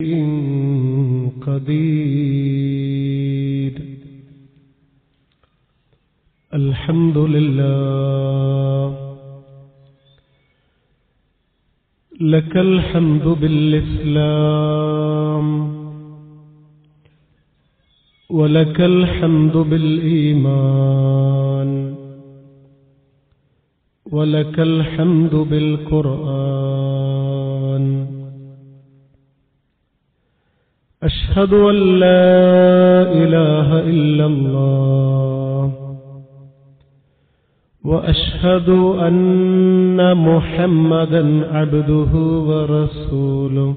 قدير الحمد لله لك الحمد بالإسلام ولك الحمد بالإيمان ولك الحمد بالقرآن أشهد أن لا إله إلا الله وأشهد أن محمدا عبده ورسوله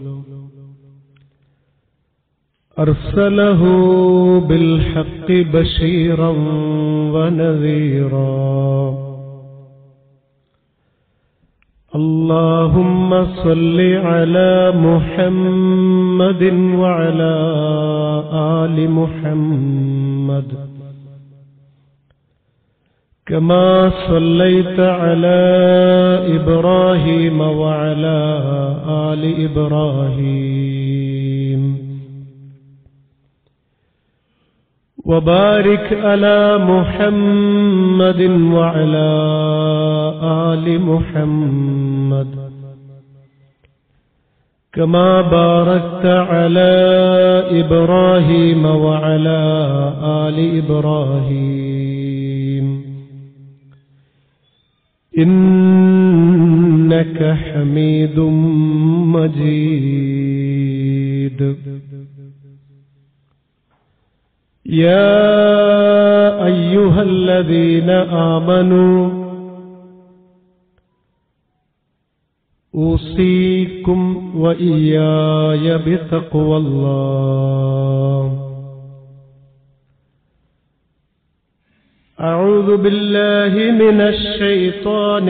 أرسله بالحق بشيرا ونذيرا اللهم صل على محمد وعلى آل محمد كما صليت على إبراهيم وعلى آل إبراهيم وبارك على محمد وعلى آل محمد كما باركت على إبراهيم وعلى آل إبراهيم إنك حميد مجيد يا أيها الذين آمنوا أوصيكم وإياي بتقوى الله أعوذ بالله من الشيطان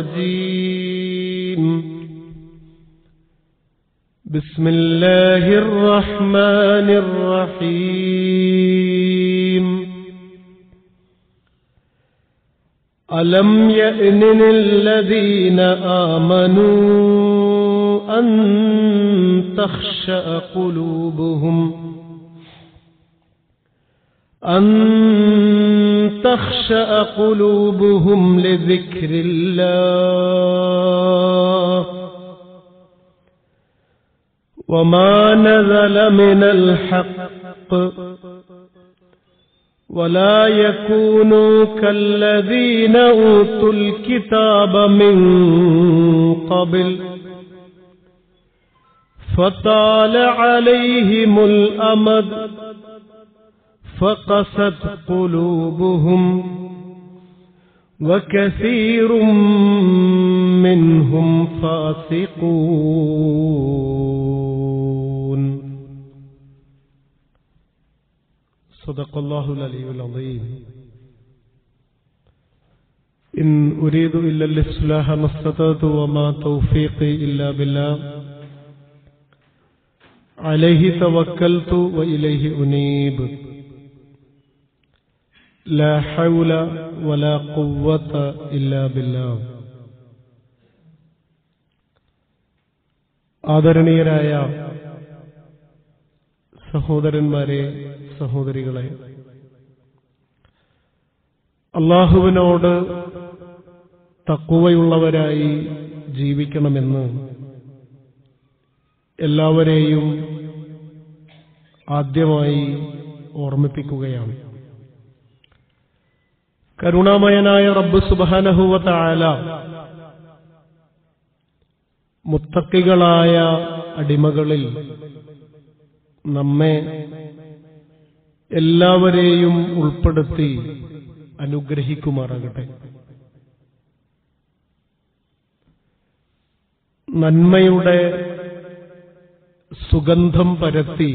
الرجيم بسم الله الرحمن الرحيم ألم يأن الذين آمنوا أن تخشأ قلوبهم أن تخشأ قلوبهم لذكر الله وما نزل من الحق ولا يكونوا كالذين أوتوا الكتاب من قبل فطال عليهم الأمد فقست قلوبهم وكثير منهم فاسقون صدق الله العلي العظيم إن أريد إلا الإصلاح ما استطعت وما توفيقي إلا بالله عليه توكلت وإليه أنيب لا حول ولا قوة إلا بالله ആദരണീയരായ സഹോദരന്മാരെ സഹോദരികളെ അള്ളാഹുവിനോട് തക്കുവയുള്ളവരായി ജീവിക്കണമെന്ന് എല്ലാവരെയും ആദ്യമായി ഓർമ്മിപ്പിക്കുകയാണ് കരുണാമയനായ റബ്ബ് സുബാനഹുവ താല മുത്തക്കികളായ അടിമകളിൽ നമ്മെ എല്ലാവരെയും ഉൾപ്പെടുത്തി അനുഗ്രഹിക്കുമാറാകട്ടെ നന്മയുടെ സുഗന്ധം പരത്തി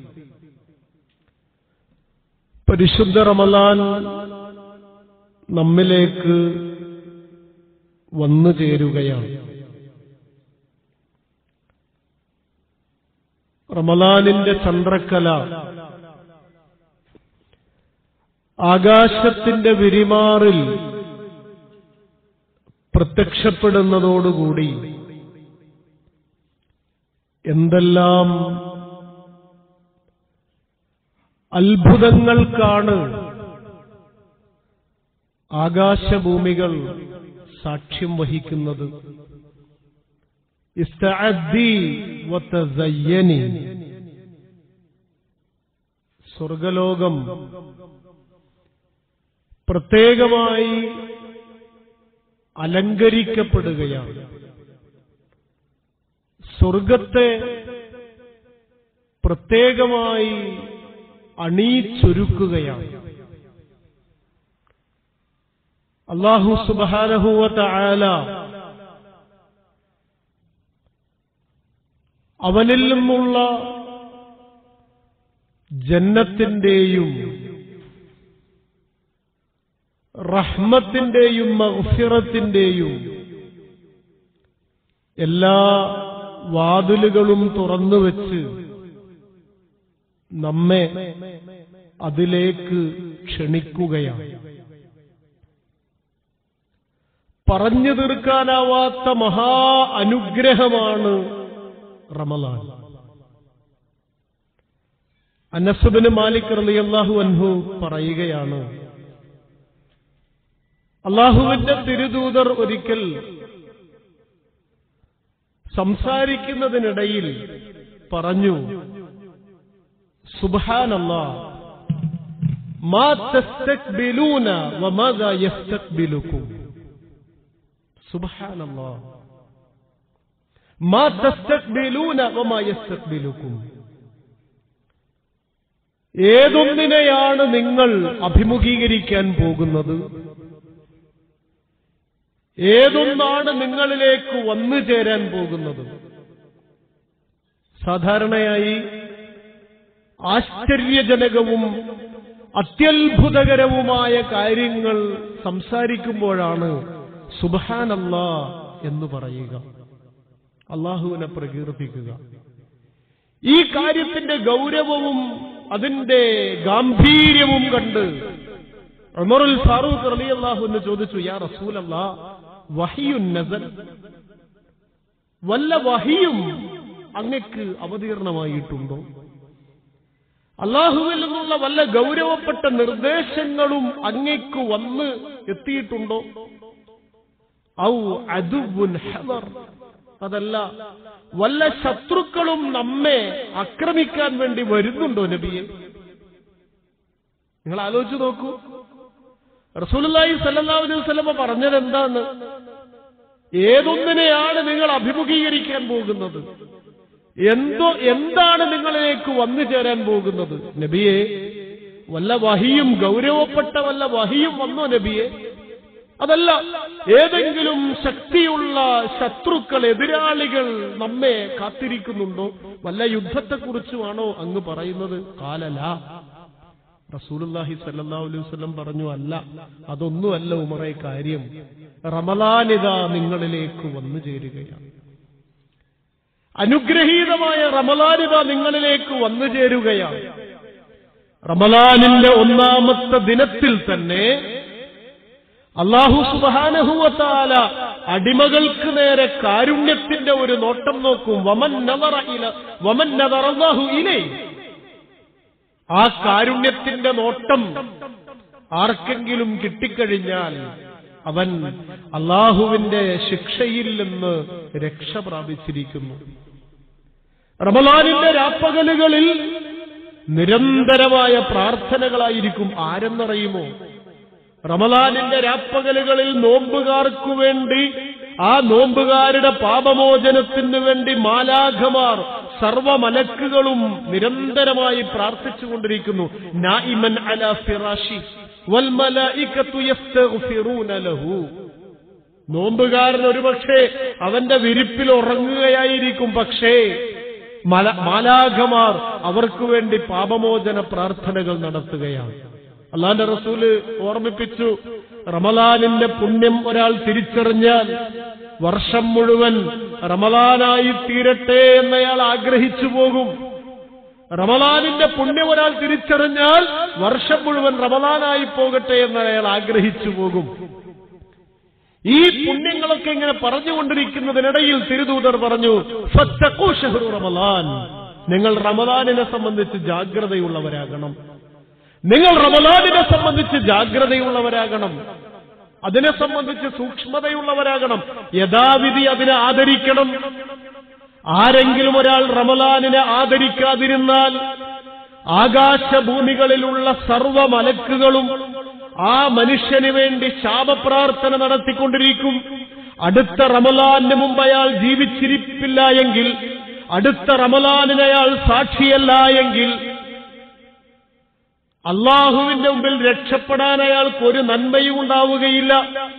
പരിശുദ്ധ റമലാൻ നമ്മിലേക്ക് വന്നു ചേരുകയാണ് റമലാനിന്റെ ചന്ദ്രക്കല ആകാശത്തിന്റെ വിരിമാറിൽ പ്രത്യക്ഷപ്പെടുന്നതോടുകൂടി എന്തെല്ലാം അത്ഭുതങ്ങൾക്കാണ് ആകാശഭൂമികൾ സാക്ഷ്യം വഹിക്കുന്നത് ഇസ്തഅദ്ദി വതസയ്യനി സ്വർഗലോകം പ്രത്യേകമായി അലങ്കരിക്കപ്പെടുകയാണ് സ്വർഗത്തെ പ്രത്യേകമായി അണിയിച്ചൊരുക്കുകയാണ് അള്ളാഹു സുബാനഹുവത്ത ആല അവനിൽ നിന്നുള്ള ജന്നത്തിന്റെയും റഹ്മത്തിന്റെയും മഹ്ഫിറത്തിന്റെയും എല്ലാ വാതിലുകളും തുറന്നുവെച്ച് നമ്മെ അതിലേക്ക് ക്ഷണിക്കുകയാണ് പറഞ്ഞു തീർക്കാനാവാത്ത മഹാ അനുഗ്രഹമാണ് റമലാൻ അനസുബിന് മാലിക് റളിയല്ലാഹു അൻഹു പറയുകയാണ് അള്ളാഹുവിന്റെ തിരുദൂതർ ഒരിക്കൽ സംസാരിക്കുന്നതിനിടയിൽ പറഞ്ഞു സുബാനല്ലാ മാ തസ്തക്ബിലൂന വമാദാ യസ്തക്ബിലുക്കും സുബാനല്ലാ മാ തസ്തക്ബിലൂന വമാ യസ്തക്ബിലുക്കും ഏതൊന്നിനെയാണ് നിങ്ങൾ അഭിമുഖീകരിക്കാൻ പോകുന്നത് ഏതൊന്നാണ് നിങ്ങളിലേക്ക് വന്നു ചേരാൻ പോകുന്നത് സാധാരണയായി ആശ്ചര്യജനകവും അത്യത്ഭുതകരവുമായ കാര്യങ്ങൾ സംസാരിക്കുമ്പോഴാണ് സുബാനല്ല എന്ന് പറയുക അള്ളാഹുവിനെ പ്രകീർത്തിക്കുക ഈ കാര്യത്തിന്റെ ഗൗരവവും അതിന്റെ ഗാംഭീര്യവും കണ്ട് ഉമറുൽ ഫാറൂഖ് റളിയല്ലാഹു എന്ന് ചോദിച്ചു യാ റസൂലല്ലാ വഹിയുൻ നസൽ വല്ല വഹിയും അങ്ങക്ക് അവതീർണമായിട്ടുണ്ടോ അള്ളാഹുവിൽ നിന്നുള്ള വല്ല ഗൗരവപ്പെട്ട നിർദ്ദേശങ്ങളും അങ്ങേക്ക് വന്ന് എത്തിയിട്ടുണ്ടോ ഔ അദുവുൻ ഹദർ അതല്ല വല്ല ശത്രുക്കളും നമ്മെ ആക്രമിക്കാൻ വേണ്ടി വരുന്നുണ്ടോ നബിയെ നിങ്ങൾ ആലോചിച്ചു നോക്കൂ റസൂലുള്ളാഹി സല്ലല്ലാഹു അലൈഹി വസല്ലമ പറഞ്ഞത് എന്താണ് ഏതൊന്നിനെയാണ് നിങ്ങൾ അഭിമുഖീകരിക്കാൻ പോകുന്നത് എന്തോ എന്താണ് നിങ്ങളിലേക്ക് വന്നു ചേരാൻ പോകുന്നത് നബിയെ വല്ല വഹിയും ഗൗരവപ്പെട്ട വല്ല വഹിയും വന്നോ നബിയെ അതല്ല ഏതെങ്കിലും ശക്തിയുള്ള ശത്രുക്കൾ എതിരാളികൾ നമ്മെ കാത്തിരിക്കുന്നുണ്ടോ വല്ല യുദ്ധത്തെക്കുറിച്ചുമാണോ അങ്ങ് പറയുന്നത് കാലല റസൂലുല്ലാഹി സല്ലല്ലാഹു അലൈഹി വസല്ലം പറഞ്ഞു അല്ല അതൊന്നുമല്ല ഉമറെ കാര്യം റമലാനിത നിങ്ങളിലേക്ക് വന്നു ചേരുകയാണ് അനുഗ്രഹീതമായ റമലാനിത നിങ്ങളിലേക്ക് വന്നു ചേരുകയാണ് റമലാനിന്റെ ഒന്നാമത്തെ ദിനത്തിൽ തന്നെ അള്ളാഹു സുബാനഹുവത്താല അടിമകൾക്ക് നേരെ കാരുണ്യത്തിന്റെ ഒരു നോട്ടം നോക്കും വമൻ നവറ ഇല വമൻ നവറല്ലാഹു ഇലേ ആ കാരുണ്യത്തിന്റെ നോട്ടം ആർക്കെങ്കിലും കിട്ടിക്കഴിഞ്ഞാൽ അവൻ അള്ളാഹുവിന്റെ ശിക്ഷയിൽ നിന്ന് രക്ഷ പ്രാപിച്ചിരിക്കുന്നു റമലാനിന്റെ രാപ്പകലുകളിൽ നിരന്തരമായ പ്രാർത്ഥനകളായിരിക്കും ആരെന്നറിയുമോ റമലാനിന്റെ രാപ്പകലുകളിൽ നോമ്പുകാർക്കു വേണ്ടി ആ നോമ്പുകാരുടെ പാപമോചനത്തിന് വേണ്ടി മാലാഖമാർ സർവമലക്കുകളും നിരന്തരമായി പ്രാർത്ഥിച്ചുകൊണ്ടിരിക്കുന്നു നായിമൻ അല ഫിറാഷി വൽ മലായികത്തു യസ്തഗ്ഫിറൂന ലഹു നോമ്പുകാരൻ ഒരുപക്ഷെ അവന്റെ വിരിപ്പിൽ ഉറങ്ങുകയായിരിക്കും പക്ഷേ മല മാലാഖമാർ അവർക്ക് വേണ്ടി പാപമോചന പ്രാർത്ഥനകൾ നടത്തുകയാണ് അള്ളാന്റെ റസൂല് ഓർമ്മിപ്പിച്ചു റമലാനിന്റെ പുണ്യം ഒരാൾ തിരിച്ചറിഞ്ഞാൽ വർഷം മുഴുവൻ റമലാനായി തീരട്ടെ എന്നയാൾ ആഗ്രഹിച്ചു പോകും റമലാനിന്റെ പുണ്യം ഒരാൾ തിരിച്ചറിഞ്ഞാൽ വർഷം മുഴുവൻ റമലാനായി പോകട്ടെ എന്ന് അയാൾ ആഗ്രഹിച്ചു പോകും ഈ പുണ്യങ്ങളൊക്കെ ഇങ്ങനെ പറഞ്ഞുകൊണ്ടിരിക്കുന്നതിനിടയിൽ തിരുദൂതർ പറഞ്ഞു "ഫത്തഖൂ ഷഹ്റു റമലാൻ നിങ്ങൾ റമലാനിനെ സംബന്ധിച്ച് ജാഗ്രതയുള്ളവരാകണം നിങ്ങൾ റമലാനിനെ സംബന്ധിച്ച് ജാഗ്രതയുള്ളവരാകണം അതിനെ സംബന്ധിച്ച് സൂക്ഷ്മതയുള്ളവരാകണം യഥാവിധി അതിനെ ആദരിക്കണം ആരെങ്കിലും ഒരാൾ റമലാനിനെ ആദരിക്കാതിരുന്നാൽ ആകാശഭൂമികളിലുള്ള സർവ മലക്കുകളും ആ മനുഷ്യന് വേണ്ടി ശാപപ്രാർത്ഥന നടത്തിക്കൊണ്ടിരിക്കും അടുത്ത റമലാന് മുമ്പ് അയാൾ ജീവിച്ചിരിപ്പില്ല എങ്കിൽ അടുത്ത റമലാനിന് അയാൾ സാക്ഷിയല്ല എങ്കിൽ അള്ളാഹുവിന്റെ മുമ്പിൽ രക്ഷപ്പെടാൻ അയാൾക്ക് ഒരു നന്മയും ഉണ്ടാവുകയില്ല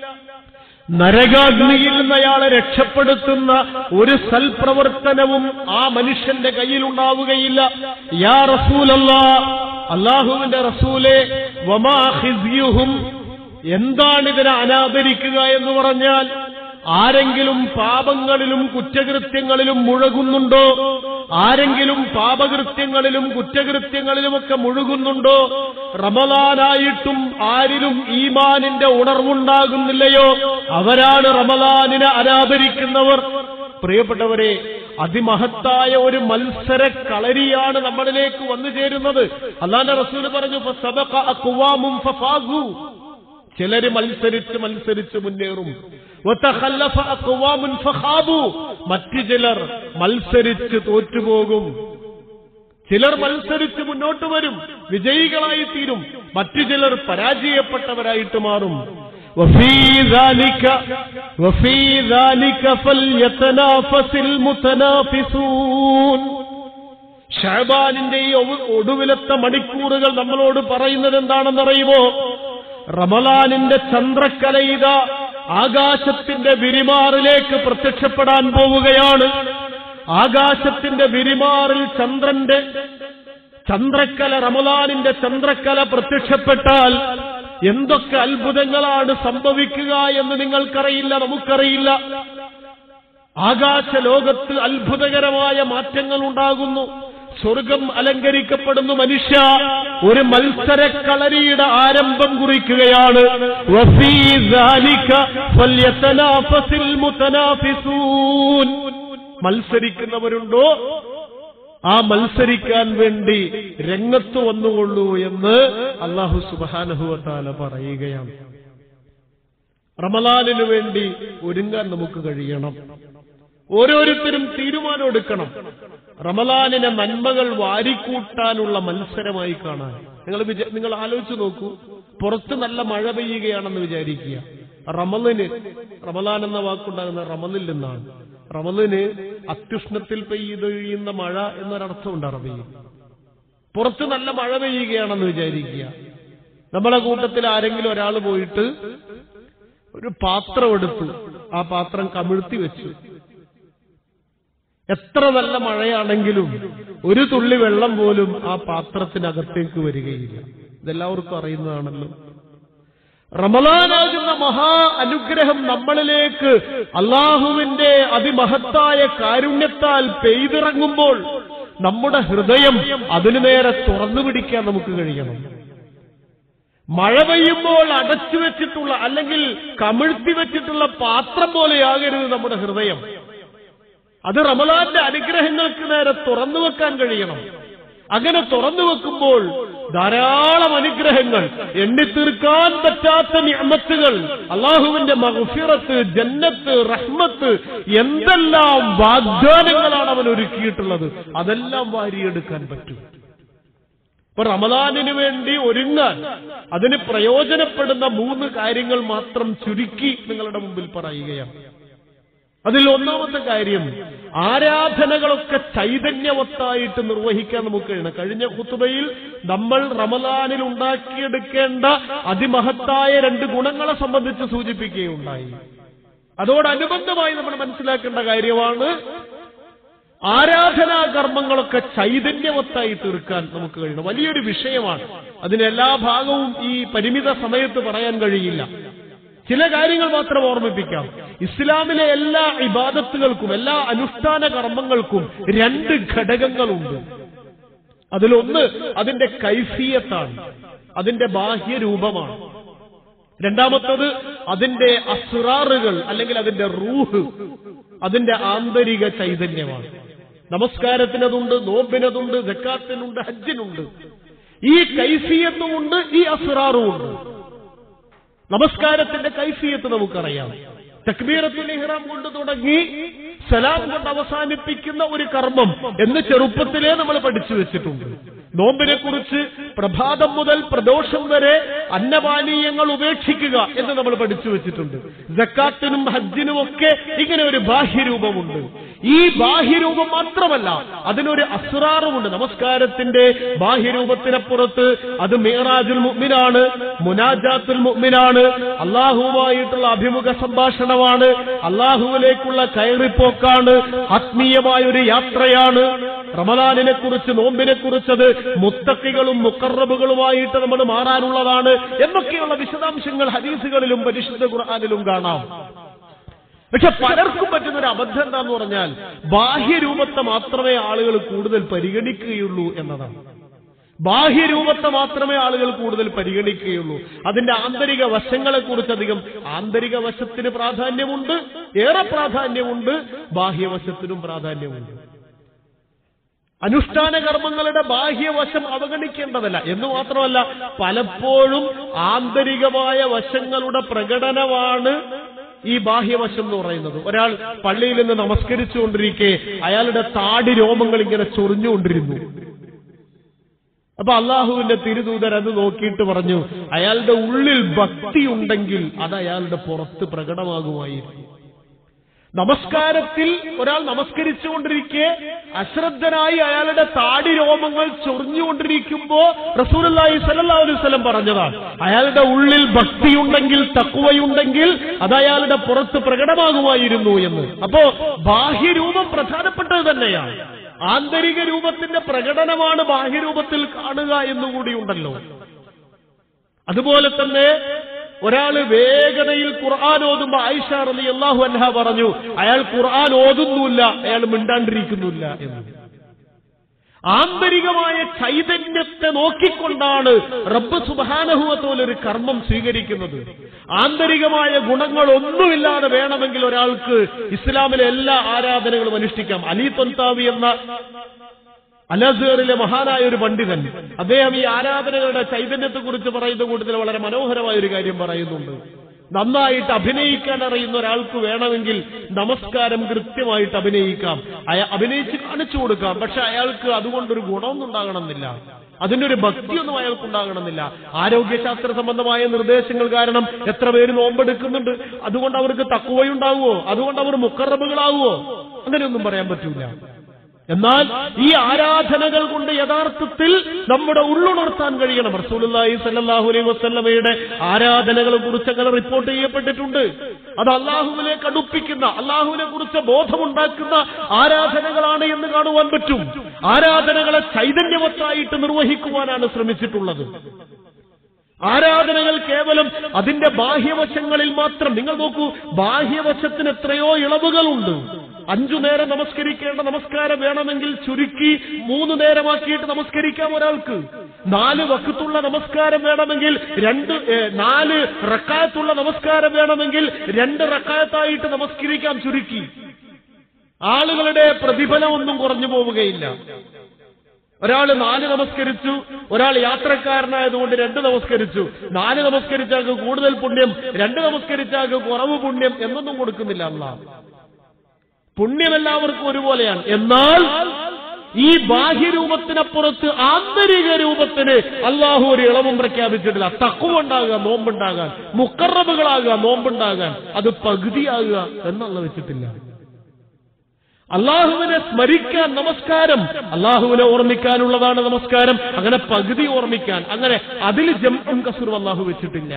നരകാഗ്നിയിൽ നിന്ന് അയാളെ രക്ഷപ്പെടുത്തുന്ന ഒരു സൽപ്രവർത്തനവും ആ മനുഷ്യന്റെ കയ്യിലുണ്ടാവുകയില്ല യാ റസൂലല്ലാ അള്ളാഹുവിന്റെ റസൂലെ വമാഹിസ്യുഹും എന്താണ് ഇതിനെ അനാദരിക്കുക എന്ന് പറഞ്ഞാൽ ആരെങ്കിലും പാപങ്ങളിലും കുറ്റകൃത്യങ്ങളിലും മുഴകുന്നുണ്ടോ ആരെങ്കിലും പാപകൃത്യങ്ങളിലും കുറ്റകൃത്യങ്ങളിലുമൊക്കെ മുഴുകുന്നുണ്ടോ റമലാനായിട്ടും ആരിലും ഈമാനിന്റെ ഉണർവുണ്ടാകുന്നില്ലയോ അവരാണ് റമലാനിനെ അനാദരിക്കുന്നവർ പ്രിയപ്പെട്ടവരെ അതിമഹത്തായ ഒരു മത്സര കളരിയാണ് നമ്മളിലേക്ക് വന്നു ചേരുന്നത് അള്ളാന്റെ റസൂല് പറഞ്ഞു "ഫസബഖ അഖ്വാമും ഫഫാസു." ചിലര് മത്സരിച്ച് മത്സരിച്ച് മുന്നേറും വതഖല്ലഫ അഖ്വാമുൻ ഫഖാബു. മറ്റു ചിലർ മത്സരിച്ച് തോറ്റുപോകും ചിലർ മത്സരിച്ച് മുന്നോട്ട് വരും വിജയികളായി തീരും മറ്റു ചിലർ പരാജയപ്പെട്ടവരായിട്ട് മാറും وفي ذلك وفي ذلك فليتنافس المتنافسون ഷഹബാനിന്റെ ഈ ഒവ- ഒടുവിലത്തെ മണിക്കൂറുകൾ നമ്മളോട് പറയുന്നത് എന്താണെന്നറിയുമോ റമലാനിന്റെ ചന്ദ്രക്കലയിത ആകാശത്തിന്റെ വിരിമാറിലേക്ക് പ്രത്യക്ഷപ്പെടാൻ പോവുകയാണ് ആകാശത്തിന്റെ വിരിമാറിൽ ചന്ദ്രന്റെ ചന്ദ്രക്കല റമലാനിന്റെ ചന്ദ്രക്കല പ്രത്യക്ഷപ്പെട്ടാൽ എന്തൊക്കെ അത്ഭുതങ്ങളാണ് സംഭവിക്കുക എന്ന് നിങ്ങൾക്കറിയില്ല നമുക്കറിയില്ല ആകാശ ലോകത്ത് അത്ഭുതകരമായ മാറ്റങ്ങൾ ഉണ്ടാകുന്നു സ്വർഗം അലങ്കരിക്കപ്പെടുന്നു മനുഷ്യ ഒരു മത്സരക്കളരിയുടെ ആരംഭം കുറിക്കുകയാണ് വഫീ ذَلِكَ فَلْيَتَنَافَسِ الْمُتَنَافِسُونَ. മത്സരിക്കുന്നവരുണ്ടോ ആ മത്സരിക്കാൻ വേണ്ടി രംഗത്ത് വന്നുകൊള്ളൂ എന്ന് അള്ളാഹു സുബാനഹുവത്താല പറയുകയാണ് റമലാനിനു വേണ്ടി ഒരുങ്ങാൻ നമുക്ക് കഴിയണം ഓരോരുത്തരും തീരുമാനം എടുക്കണം റമലാനിനെ നന്മകൾ വാരിക്കൂട്ടാനുള്ള മത്സരമായി കാണാൻ നിങ്ങൾ വിചാ- നിങ്ങൾ ആലോചിച്ച് നോക്കൂ പുറത്ത് നല്ല മഴ പെയ്യുകയാണെന്ന് വിചാരിക്കുക റമലിന് റമലാൻ എന്ന വാക്കുണ്ടാകുന്ന റമലിൽ നിന്നാണ് റമലിന് അത്യുഷ്ണത്തിൽ പെയ്യുന്ന മഴ എന്നൊരർത്ഥമുണ്ട് അറബിയിൽ പുറത്ത് നല്ല മഴ പെയ്യുകയാണെന്ന് വിചാരിക്കുക നമ്മളെ കൂട്ടത്തിൽ ആരെങ്കിലും ഒരാൾ പോയിട്ട് ഒരു പാത്രം എടുത്തു ആ പാത്രം കമിഴ്ത്തി വെച്ചു എത്ര നല്ല മഴയാണെങ്കിലും ഒരു തുള്ളി വെള്ളം പോലും ആ പാത്രത്തിനകത്തേക്ക് വരികയില്ല ഇതെല്ലാവർക്കും അറിയുന്നതാണല്ലോ റമലാനാകുന്ന മഹാ അനുഗ്രഹം നമ്മളിലേക്ക് അള്ളാഹുവിന്റെ അതിമഹത്തായ കാരുണ്യത്താൽ പെയ്തിറങ്ങുമ്പോൾ നമ്മുടെ ഹൃദയം അതിനു നേരെ തുറന്നു പിടിക്കാൻ നമുക്ക് കഴിയണം മഴ പെയ്യുമ്പോൾ അടച്ചു വെച്ചിട്ടുള്ള അല്ലെങ്കിൽ കമിഴ്ത്തി വെച്ചിട്ടുള്ള പാത്രം പോലെയാകരുത് നമ്മുടെ ഹൃദയം അത് റമലാന്റെ അനുഗ്രഹങ്ങൾക്ക് നേരെ തുറന്നു വെക്കാൻ കഴിയണം അങ്ങനെ തുറന്നു വെക്കുമ്പോൾ ധാരാളം അനുഗ്രഹങ്ങൾ എണ്ണിത്തീർക്കാൻ പറ്റാത്ത നിയമത്തുകൾ അള്ളാഹുവിന്റെ മഹഫിറത്ത് ജന്നത്ത് റഹ്മത്ത് എന്തെല്ലാം വാഗ്ദാനങ്ങളാണ് അവൻ ഒരുക്കിയിട്ടുള്ളത് അതെല്ലാം വാരിയെടുക്കാൻ പറ്റും ഇപ്പൊ റമദാനിന് വേണ്ടി ഒരുങ്ങാൻ അതിന് പ്രയോജനപ്പെടുന്ന മൂന്ന് കാര്യങ്ങൾ മാത്രം ചുരുക്കി നിങ്ങളുടെ മുമ്പിൽ പറയുകയാണ് അതിൽ ഒന്നാമത്തെ കാര്യം ആരാധനകളൊക്കെ ചൈതന്യവത്തായിട്ട് നിർവഹിക്കാൻ നമുക്ക് കഴിയണം കഴിഞ്ഞ കുത്തുബയിൽ നമ്മൾ റമദാനിൽ ഉണ്ടാക്കിയെടുക്കേണ്ട അതിമഹത്തായ രണ്ട് ഗുണങ്ങളെ സംബന്ധിച്ച് സൂചിപ്പിക്കുകയുണ്ടായി അതോടനുബന്ധമായി നമ്മൾ മനസ്സിലാക്കേണ്ട കാര്യമാണ് ആരാധനാ കർമ്മങ്ങളൊക്കെ ചൈതന്യവത്തായി തീർക്കാൻ നമുക്ക് കഴിയണം വലിയൊരു വിഷയമാണ് അതിന് എല്ലാ ഭാഗവും ഈ പരിമിത സമയത്ത് പറയാൻ കഴിയില്ല ചില കാര്യങ്ങൾ മാത്രം ഓർമ്മിപ്പിക്കാം ഇസ്ലാമിലെ എല്ലാ ഇബാദത്തുകൾക്കും എല്ലാ അനുഷ്ഠാന കർമ്മങ്ങൾക്കും രണ്ട് ഘടകങ്ങളുണ്ട് അതിലൊന്ന് അതിന്റെ കൈഫിയത്താണ് അതിന്റെ ബാഹ്യരൂപമാണ് രണ്ടാമത്തത് അതിന്റെ അസുറാറുകൾ അല്ലെങ്കിൽ അതിന്റെ റൂഹ് അതിന്റെ ആന്തരിക ചൈതന്യമാണ് നമസ്കാരത്തിനതുണ്ട് നോമ്പിനതുണ്ട് ജക്കാത്തിനുണ്ട് ഹജ്ജിനുണ്ട് ഈ കൈഫിയത്തുമുണ്ട് ഈ അസ്റാറുമുണ്ട് നമസ്കാരത്തിന്റെ കൈഫിയത്ത് നമുക്കറിയാം തക്ബീറത്തുൽ ഇഹ്റാം കൊണ്ട് തുടങ്ങി സലാം കൊണ്ട് അവസാനിപ്പിക്കുന്ന ഒരു കർമ്മം എന്ന് ചെറുപ്പത്തിലേ നമ്മൾ പഠിച്ചു വെച്ചിട്ടുണ്ട് നോമ്പിനെ കുറിച്ച് പ്രഭാതം മുതൽ പ്രദോഷം വരെ അന്നപാനീയങ്ങൾ ഉപേക്ഷിക്കുക എന്ന് നമ്മൾ പഠിച്ചു വെച്ചിട്ടുണ്ട് ജക്കാത്തിനും ഹജ്ജിനും ഒക്കെ ഇങ്ങനെ ഒരു ബാഹ്യരൂപമുണ്ട് ഈ ബാഹ്യരൂപം മാത്രമല്ല അതിനൊരു അസ്രാറുമുണ്ട് നമസ്കാരത്തിന്റെ ബാഹ്യരൂപത്തിനപ്പുറത്ത് അത് മേറാജുൽ മുഅ്മിനാണ് മുനാജാത്തുൽ മുഅ്മിനാണ് അള്ളാഹുവുമായിട്ടുള്ള അഭിമുഖ സംഭാഷണമാണ് അള്ളാഹുവിലേക്കുള്ള കയറിപ്പോക്കാണ് ആത്മീയമായ ഒരു യാത്രയാണ് റമദാനിനെ കുറിച്ച് നോമ്പിനെ കുറിച്ചത് മുത്തക്കികളും മുക്കറബുകളുമായിട്ട് നമ്മൾ മാറാനുള്ളതാണ് എന്നൊക്കെയുള്ള വിശദാംശങ്ങൾ ഹദീസുകളിലും പരിശുദ്ധ ഖുർആാനിലും കാണാം പക്ഷെ പലർക്കും പറ്റുന്ന ഒരു അബദ്ധം എന്താന്ന് പറഞ്ഞാൽ ബാഹ്യരൂപത്തെ മാത്രമേ ആളുകൾ കൂടുതൽ പരിഗണിക്കുകയുള്ളൂ എന്നതാണ് ബാഹ്യരൂപത്തെ മാത്രമേ ആളുകൾ കൂടുതൽ പരിഗണിക്കുകയുള്ളൂ അതിന്റെ ആന്തരിക വശങ്ങളെ കുറിച്ച് അധികം ആന്തരിക വശത്തിന് പ്രാധാന്യമുണ്ട് ഏറെ പ്രാധാന്യമുണ്ട് ബാഹ്യവശത്തിനും പ്രാധാന്യമുണ്ട് അനുഷ്ഠാന കർമ്മങ്ങളുടെ ബാഹ്യവശം അവഗണിക്കേണ്ടതല്ല എന്ന് മാത്രമല്ല പലപ്പോഴും ആന്തരികമായ വശങ്ങളുടെ പ്രകടനമാണ് ഈ ബാഹ്യവശം എന്ന് പറയുന്നത് ഒരാൾ പള്ളിയിൽ നിന്ന് നമസ്കരിച്ചുകൊണ്ടിരിക്കെ അയാളുടെ താടി രോമങ്ങൾ ഇങ്ങനെ ചൊറിഞ്ഞുകൊണ്ടിരുന്നു അപ്പൊ അള്ളാഹുവിന്റെ തിരുദൂതർ അത് നോക്കിയിട്ട് പറഞ്ഞു അയാളുടെ ഉള്ളിൽ ഭക്തി ഉണ്ടെങ്കിൽ അത് അയാളുടെ പുറത്ത് പ്രകടമാകുമായിരുന്നു നമസ്കാരത്തിൽ ഒരാൾ നമസ്കരിച്ചുകൊണ്ടിരിക്കെ അശ്രദ്ധനായി അയാളുടെ താടി രോമങ്ങൾ ചൊറിഞ്ഞുകൊണ്ടിരിക്കുമ്പോ റസൂലി സല്ലാ അലൈവലം പറഞ്ഞതാണ് അയാളുടെ ഉള്ളിൽ ഭക്തിയുണ്ടെങ്കിൽ തക്കുവയുണ്ടെങ്കിൽ അത് അയാളുടെ പുറത്ത് പ്രകടമാകുമായിരുന്നു എന്ന് അപ്പോ ബാഹ്യരൂപം പ്രധാനപ്പെട്ടത് തന്നെയാണ് ആന്തരിക രൂപത്തിന്റെ പ്രകടനമാണ് ബാഹ്യരൂപത്തിൽ കാണുക എന്നുകൂടിയുണ്ടല്ലോ അതുപോലെ തന്നെ ഒരാള് വേഗതയിൽ ഖുർആൻ ഓതുമ്പോ ആയിഷ റലി അള്ളാഹു അൻഹ പറഞ്ഞു അയാൾ ഖുർആൻ ഓതുന്നില്ല അയാൾ മിണ്ടാണ്ടിരിക്കുന്നില്ല എന്ന് ആന്തരികമായ ചൈതന്യത്തെ നോക്കിക്കൊണ്ടാണ് റബ്ബ് സുബാനഹുവത്തോലെ ഒരു കർമ്മം സ്വീകരിക്കുന്നത് ആന്തരികമായ ഗുണങ്ങളൊന്നുമില്ലാതെ വേണമെങ്കിൽ ഒരാൾക്ക് ഇസ്ലാമിലെ എല്ലാ ആരാധനകളും അനുഷ്ഠിക്കാം അലി തൊൻതാവി എന്ന അലസറിലെ മഹാനായ ഒരു പണ്ഡിതൻ അദ്ദേഹം ഈ ആരാധനകളുടെ ചൈതന്യത്തെ കുറിച്ച് പറയുന്ന കൂട്ടത്തിൽ വളരെ മനോഹരമായ ഒരു കാര്യം പറയുന്നുണ്ട് നന്നായിട്ട് അഭിനയിക്കാൻ അറിയുന്ന ഒരാൾക്ക് വേണമെങ്കിൽ നമസ്കാരം കൃത്യമായിട്ട് അഭിനയിക്കാം അയ അഭിനയിച്ച് കാണിച്ചു കൊടുക്കാം പക്ഷെ അയാൾക്ക് അതുകൊണ്ടൊരു ഗുണമൊന്നും ഉണ്ടാകണമെന്നില്ല അതിന്റെ ഒരു ഭക്തിയൊന്നും അയാൾക്ക് ഉണ്ടാകണമെന്നില്ല ആരോഗ്യശാസ്ത്ര സംബന്ധമായ നിർദ്ദേശങ്ങൾ കാരണം എത്ര പേര് നോമ്പെടുക്കുന്നുണ്ട് അതുകൊണ്ട് അവർക്ക് തക്കുവയുണ്ടാവുമോ അതുകൊണ്ട് അവർ മുക്കറബുകളാവുമോ അങ്ങനെയൊന്നും പറയാൻ പറ്റൂല എന്നാൽ ഈ ആരാധനകൾ കൊണ്ട് യഥാർത്ഥത്തിൽ നമ്മുടെ ഉള്ളുണർത്താൻ കഴിയണം റസൂലുള്ളാഹി സല്ലല്ലാഹു അലൈഹി വസല്ലമയുടെ ആരാധനകളെ കുറിച്ച് അങ്ങനെ റിപ്പോർട്ട് ചെയ്യപ്പെട്ടിട്ടുണ്ട് അത് അള്ളാഹുവിലേക്ക് അടുപ്പിക്കുന്ന അള്ളാഹുവിനെ കുറിച്ച് ബോധമുണ്ടാക്കുന്ന ആരാധനകളാണ് എന്ന് കാണുവാൻ പറ്റും ആരാധനകളെ ചൈതന്യവത്തായിട്ട് നിർവഹിക്കുവാനാണ് ശ്രമിച്ചിട്ടുള്ളത് ആരാധനകൾ കേവലം അതിന്റെ ബാഹ്യവശങ്ങളിൽ മാത്രം നിങ്ങൾ നോക്കൂ ബാഹ്യവശത്തിന് എത്രയോ ഇളവുകളുണ്ട് അഞ്ചു നേരം നമസ്കരിക്കേണ്ട നമസ്കാരം വേണമെങ്കിൽ ചുരുക്കി മൂന്ന് നേരമാക്കിയിട്ട് നമസ്കരിക്കാം ഒരാൾക്ക് നാല് വക്കത്തുള്ള നമസ്കാരം വേണമെങ്കിൽ രണ്ട് ഏ, നാല് റക്കായത്തുള്ള നമസ്കാരം വേണമെങ്കിൽ രണ്ട് റക്കായത്തായിട്ട് നമസ്കരിക്കാം ചുരുക്കി ആളുകളുടെ പ്രതിഫലമൊന്നും കുറഞ്ഞു പോവുകയില്ല ഒരാൾ നാല് നമസ്കരിച്ചു ഒരാൾ യാത്രക്കാരനായതുകൊണ്ട് രണ്ട് നമസ്കരിച്ചു നാല് നമസ്കരിച്ചാൾക്ക് കൂടുതൽ പുണ്യം രണ്ട് നമസ്കരിച്ചാൾക്ക് കുറവ് പുണ്യം എന്നൊന്നും കൊടുക്കുന്നില്ല അള്ളാഹ് പുണ്യം എല്ലാവർക്കും ഒരുപോലെയാണ് എന്നാൽ ഈ ബാഹ്യരൂപത്തിനപ്പുറത്ത് ആന്തരിക രൂപത്തിന് അള്ളാഹു ഒരു ഇളവും പ്രഖ്യാപിച്ചിട്ടില്ല തക്കുവുണ്ടാകുക നോമ്പുണ്ടാകാൻ മുക്കറബുകളാകുക നോമ്പുണ്ടാകാൻ അത് പകുതിയാകുക എന്നുള്ള വെച്ചിട്ടില്ല അള്ളാഹുവിനെ സ്മരിക്കാൻ നമസ്കാരം അള്ളാഹുവിനെ ഓർമ്മിക്കാനുള്ളതാണ് നമസ്കാരം അങ്ങനെ പകുതി ഓർമ്മിക്കാൻ അങ്ങനെ അതിൽ ജംഉം കസുറും അള്ളാഹു വെച്ചിട്ടില്ല